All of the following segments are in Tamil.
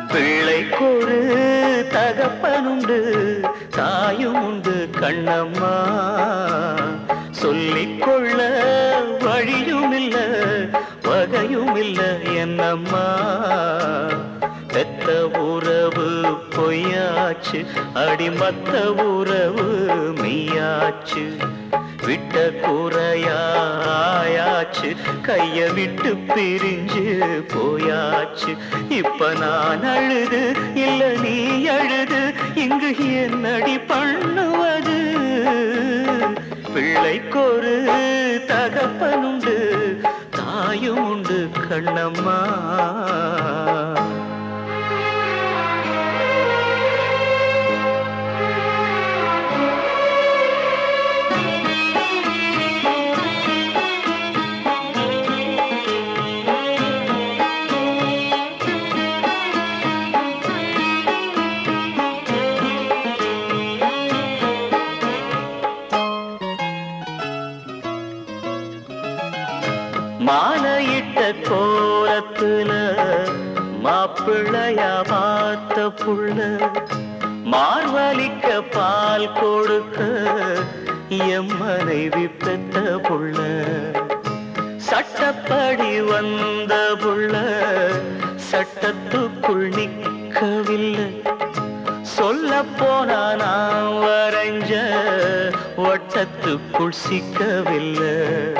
பிள்ளைக்கொரு தகப்பனுண்டு தாயும் உண்டு கண்ணம்மா சொல்லிக்கொள்ள வழியும் இல்ல வகையும் இல்ல என்னம்மா பெத்த உறவு பொய்யாச்சு அடிமத்த உறவு மெய்யாச்சு விட்ட குறையாயாச்சு கைய விட்டு பிரிஞ்சு போயாச்சு இப்ப நான் அழுது இல்ல நீ அழுது இங்கு என்னடி பண்ணுவது பிள்ளைக்கொரு தகப்பனுண்டு தாயும் உண்டு கண்ணம்மா மாலையிட்ட கோலத்துல மாப்பிள்ளையா பார்த்த புள்ள மார்வலிக்க பால் கொடுக்க எம் மனைவி பெத்த புள்ள சட்டப்படி வந்த புள்ள சட்டத்துக்குள் நிற்கவில்லை சொல்ல போனா நான் வரைஞ்ச வட்டத்துக்குள் சிக்கவில்லை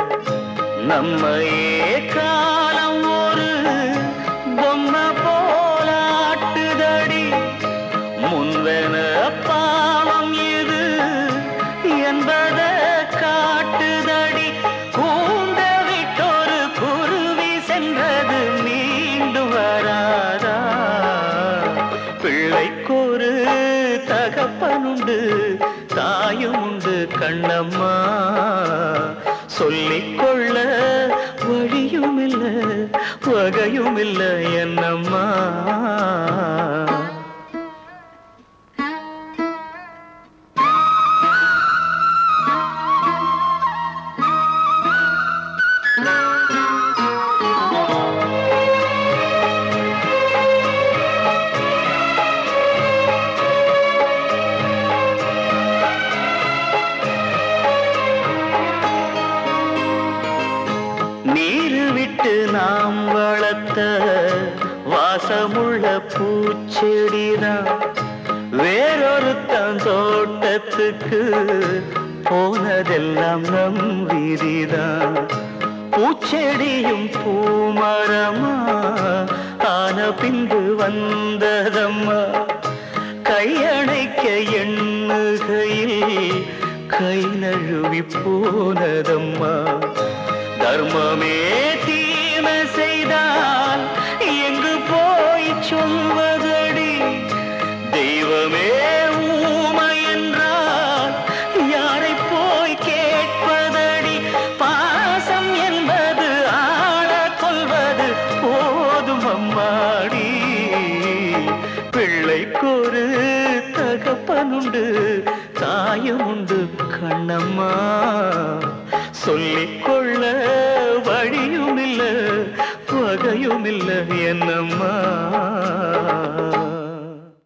நம்மையே காலம் ஒரு பொம்மை போலாட்டுதடி முன்வென பாவம் இது என்பத காட்டுதடி கூண்ட விட்டொரு குருவி சென்றது மீண்டும் வராதா பிள்ளைக்கொரு தகப்பனுண்டு தாயும் உண்டு கண்ணம்மா சொல்லிக்கொள்ள வழியும் இல்ல வகையும் இல்ல என்னம்மா நீரு விட்டு நாம் வளர்த்த வாசமுள்ள பூச்செடிதான் வேறொருத்தன் தோட்டத்துக்கு போனதெல்லாம் நம் வீதிதான் பூச்செடியும் பூமரமா ஆன பின்பு வந்ததம்மா கையணைக்க எண்ணுகையில் கை நழுவி போனதம்மா தர்மமே தீமை செய்தால் எங்கு போய் சொல்வதடி தெய்வமே ஊமை என்றால் யாரை போய் கேட்பதடி பாசம் என்பது ஆள கொள்வது போதும் அம்மாடி பிள்ளைக்கொரு தகப்பனுண்டு தாயும் உண்டு கண்ணம்மா சொல்லிக்கொள்ள வழியும் இல்ல வகையும் இல்ல என்னம்மா